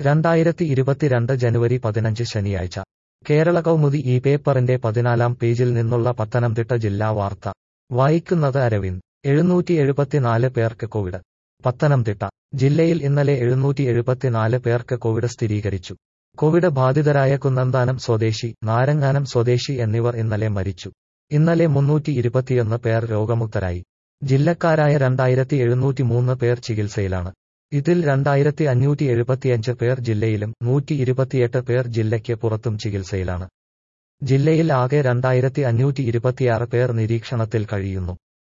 രണ്ടായിരത്തി ഇരുപത്തിരണ്ട് ജനുവരി പതിനഞ്ച് ശനിയാഴ്ച കേരള കൗമുദി ഈ പേപ്പറിന്റെ പതിനാലാം പേജിൽ നിന്നുള്ള പത്തനംതിട്ട ജില്ലാ വാർത്ത വായിക്കുന്നത് അരവിന്ദ് എഴുന്നൂറ്റി എഴുപത്തിനാല് പേർക്ക് കോവിഡ് പത്തനംതിട്ട ജില്ലയിൽ ഇന്നലെ എഴുന്നൂറ്റി എഴുപത്തിനാല് പേർക്ക് കോവിഡ് സ്ഥിരീകരിച്ചു കോവിഡ് ബാധിതരായ കുന്നന്താനം സ്വദേശി നാരങ്ങാനം സ്വദേശി എന്നിവർ ഇന്നലെ മരിച്ചു ഇന്നലെ മുന്നൂറ്റി ഇരുപത്തിയൊന്ന് പേർ രോഗമുക്തരായി ജില്ലക്കാരായ രണ്ടായിരത്തി എഴുന്നൂറ്റി മൂന്ന് പേർ ചികിത്സയിലാണ് ഇതിൽ രണ്ടായിരത്തി അഞ്ഞൂറ്റി എഴുപത്തിയഞ്ച് പേർ ജില്ലയിലും നൂറ്റി ഇരുപത്തിയെട്ട് പേർ ജില്ലയ്ക്ക് പുറത്തും ചികിത്സയിലാണ് ജില്ലയിൽ ആകെ രണ്ടായിരത്തി അഞ്ഞൂറ്റി ഇരുപത്തിയാറ് പേർ നിരീക്ഷണത്തിൽ കഴിയുന്നു